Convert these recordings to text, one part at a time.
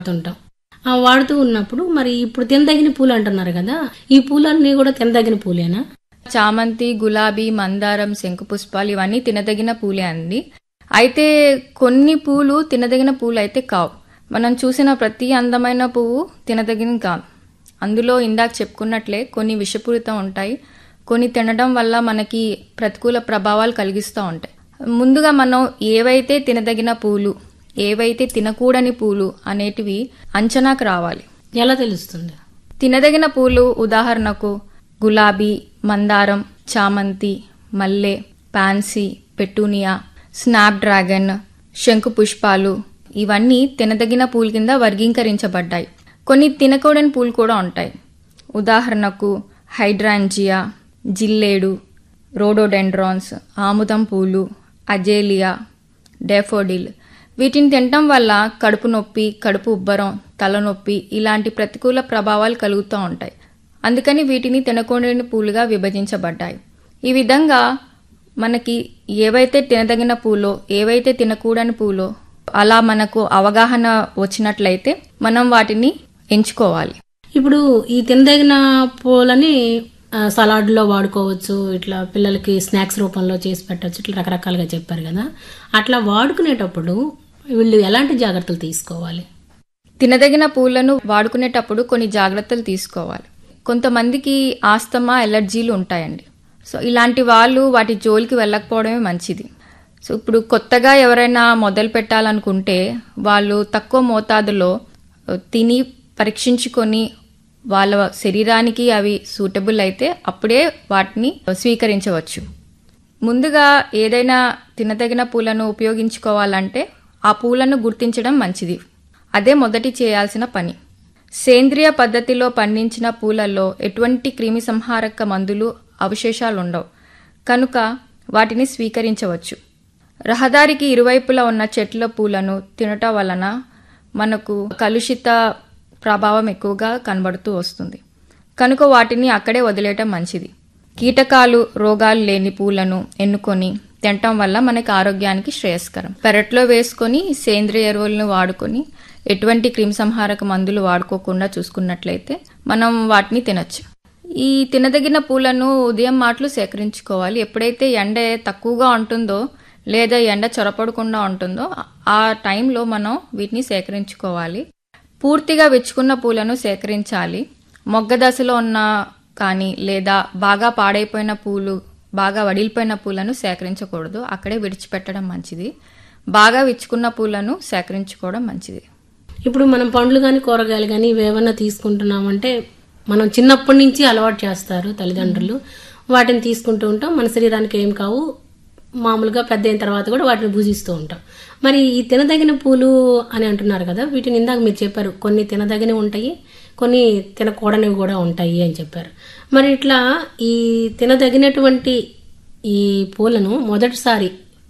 వాడుతుంటాం ఆ వాడుతూ ఉన్నప్పుడు మరి ఇప్పుడు తినదగిన పూలు అంటున్నారు కదా ఈ పూలన్నీ కూడా తినదగిన పూలేనా చామంతి గులాబీ మందారం శంకుపుష్పాలు ఇవన్నీ తినదగిన పూలే అండి అయితే కొన్ని పూలు తినదగిన పూలు అయితే కావు మనం చూసిన ప్రతి అందమైన పువ్వు తినదగిన కాదు అందులో ఇందాక చెప్పుకున్నట్లే కొన్ని విషపూరితం ఉంటాయి కొన్ని తినడం వల్ల మనకి ప్రతికూల ప్రభావాలు కలిగిస్తూ ఉంటాయి ముందుగా మనం ఏవైతే తినదగిన పూలు ఏవైతే తినకూడని పూలు అనేటివి అంచనాకు రావాలి ఎలా తెలుస్తుంది తినదగిన పూలు ఉదాహరణకు గులాబీ మందారం చామంతి మల్లె పాన్సీ పెటూనియా స్నాప్ డ్రాగన్ శంకు పుష్పాలు ఇవన్నీ తినదగిన పూల కింద వర్గీకరించబడ్డాయి కొన్ని తినకూడని పూలు కూడా ఉంటాయి ఉదాహరణకు హైడ్రాంజియా జిల్లేడు రోడోడెండ్రాన్స్ ఆముదం పూలు అజేలియా డెఫోడిల్ వీటిని తినటం వల్ల కడుపు నొప్పి కడుపు ఉబ్బరం తలనొప్పి ఇలాంటి ప్రతికూల ప్రభావాలు కలుగుతూ ఉంటాయి అందుకని వీటిని తినకూడని పూలుగా విభజించబడ్డాయి ఈ విధంగా మనకి ఏవైతే తినదగిన పూలో ఏవైతే తినకూడని పూలో అలా మనకు అవగాహన వచ్చినట్లయితే మనం వాటిని ఎంచుకోవాలి ఇప్పుడు ఈ తినదగిన పూలని ఆ, సలాడ్లో వాడుకోవచ్చు ఇట్లా పిల్లలకి స్నాక్స్ రూపంలో చేసి పెట్టవచ్చు ఇట్లా రకరకాలుగా చెప్పారు కదా అట్లా వాడుకునేటప్పుడు వీళ్ళు ఎలాంటి జాగ్రత్తలు తీసుకోవాలి తినదగిన పూలను వాడుకునేటప్పుడు కొన్ని జాగ్రత్తలు తీసుకోవాలి కొంతమందికి ఆస్తమా ఎలర్జీలు ఉంటాయండి సో ఇలాంటి వాళ్ళు వాటి జోలికి వెళ్ళకపోవడమే మంచిది సో ఇప్పుడు కొత్తగా ఎవరైనా మొదలు పెట్టాలనుకుంటే వాళ్ళు తక్కువ మోతాదులో తిని పరీక్షించుకొని వాళ్ళ శరీరానికి అవి సూటబుల్ అయితే అప్పుడే వాటిని స్వీకరించవచ్చు ముందుగా ఏదైనా తినదగిన పూలను ఉపయోగించుకోవాలంటే ఆ పూలను గుర్తించడం మంచిది అదే మొదటి చేయాల్సిన పని సేంద్రియ పద్ధతిలో పండించిన పూలల్లో ఎటువంటి క్రిమి సంహారక మందులు అవశేషాలు ఉండవు కనుక వాటిని స్వీకరించవచ్చు రహదారికి ఇరువైపులా ఉన్న చెట్ల పూలను తినటం వలన మనకు కలుషిత ప్రభావం ఎక్కువగా కనబడుతూ వస్తుంది కనుక వాటిని అక్కడే వదిలేయటం మంచిది కీటకాలు రోగాలు లేని పూలను ఎన్నుకొని తినటం వల్ల మనకి ఆరోగ్యానికి శ్రేయస్కరం పెరట్లో వేసుకొని సేంద్రియ ఎరువులను వాడుకొని ఎటువంటి క్రిమిసంహారక మందులు వాడుకోకుండా చూసుకున్నట్లయితే మనం వాటిని తినొచ్చు ఈ తినదగిన పూలను ఉదయం మాటలు సేకరించుకోవాలి ఎప్పుడైతే ఎండ తక్కువగా ఉంటుందో లేదా ఎండ చొరపడకుండా ఉంటుందో ఆ టైంలో మనం వీటిని సేకరించుకోవాలి పూర్తిగా విచ్చుకున్న పూలను సేకరించాలి మొగ్గ దశలో ఉన్న కానీ లేదా బాగా పాడైపోయిన పూలు బాగా వడిలిపోయిన పూలను సేకరించకూడదు అక్కడే విడిచిపెట్టడం మంచిది బాగా విచ్చుకున్న పూలను సేకరించుకోవడం మంచిది ఇప్పుడు మనం పండ్లు కానీ కూరగాయలు కానీ ఇవేమన్నా తీసుకుంటున్నామంటే మనం చిన్నప్పటి నుంచి అలవాటు చేస్తారు తల్లిదండ్రులు వాటిని తీసుకుంటూ ఉంటాం మన శరీరానికి ఏం కావు మామూలుగా పెద్ద అయిన తర్వాత కూడా వాటిని భుజిస్తూ ఉంటాం మరి ఈ తినదగిన పూలు అని అంటున్నారు కదా వీటిని ఇందాక మీరు చెప్పారు కొన్ని తినదగినవి ఉంటాయి కొన్ని తినకూడనివి కూడా ఉంటాయి అని చెప్పారు మరి ఇట్లా ఈ తినదగినటువంటి ఈ పూలను మొదటిసారి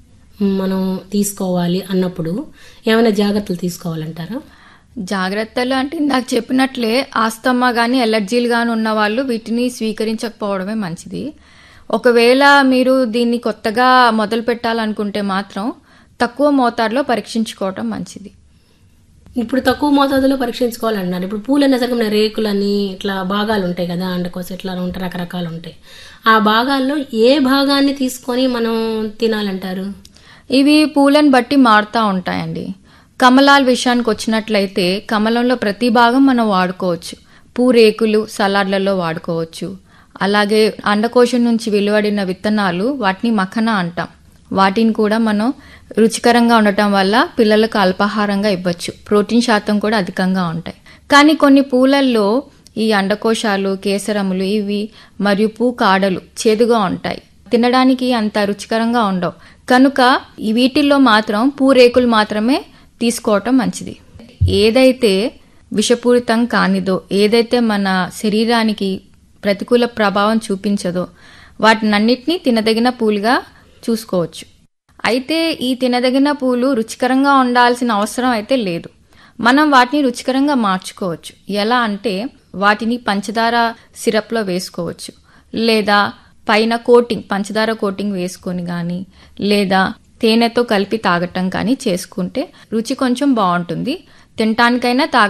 మనం తీసుకోవాలి అన్నప్పుడు ఏమైనా జాగ్రత్తలు తీసుకోవాలంటారా జాగ్రత్తలు అంటే ఇందాక చెప్పినట్లే ఆస్తమా కానీ ఎలర్జీలు కానీ ఉన్న వాళ్ళు వీటిని స్వీకరించకపోవడమే మంచిది ఒకవేళ మీరు దీన్ని కొత్తగా మొదలు పెట్టాలనుకుంటే మాత్రం తక్కువ మోతాదులో పరీక్షించుకోవటం మంచిది ఇప్పుడు తక్కువ మోతాదులో పరీక్షించుకోవాలన్నారు ఇప్పుడు పూలు అనేసరికి మన రేకులని ఇట్లా భాగాలు ఉంటాయి కదా అండకోసం ఇట్లా ఉంటాయి రకరకాలు ఉంటాయి ఆ భాగాల్లో ఏ భాగాన్ని తీసుకొని మనం తినాలంటారు ఇవి పూలను బట్టి మారుతూ ఉంటాయండి కమలాల విషయానికి వచ్చినట్లయితే కమలంలో ప్రతి భాగం మనం వాడుకోవచ్చు పూరేకులు సలాడ్లలో వాడుకోవచ్చు అలాగే అండకోశం నుంచి వెలువడిన విత్తనాలు వాటిని మఖన అంటాం వాటిని కూడా మనం రుచికరంగా ఉండటం వల్ల పిల్లలకు అల్పాహారంగా ఇవ్వచ్చు ప్రోటీన్ శాతం కూడా అధికంగా ఉంటాయి కానీ కొన్ని పూలల్లో ఈ అండకోశాలు కేసరములు ఇవి మరియు పూ కాడలు చేదుగా ఉంటాయి తినడానికి అంత రుచికరంగా ఉండవు కనుక ఈ వీటిల్లో మాత్రం పూరేకులు మాత్రమే తీసుకోవటం మంచిది ఏదైతే విషపూరితం కానిదో ఏదైతే మన శరీరానికి ప్రతికూల ప్రభావం చూపించదో వాటినన్నిటినీ తినదగిన పూలుగా చూసుకోవచ్చు అయితే ఈ తినదగిన పూలు రుచికరంగా ఉండాల్సిన అవసరం అయితే లేదు మనం వాటిని రుచికరంగా మార్చుకోవచ్చు ఎలా అంటే వాటిని పంచదార సిరప్లో వేసుకోవచ్చు లేదా పైన కోటింగ్ పంచదార కోటింగ్ వేసుకొని కానీ లేదా తేనెతో కలిపి తాగటం కానీ చేసుకుంటే రుచి కొంచెం బాగుంటుంది తినటానికైనా తాగ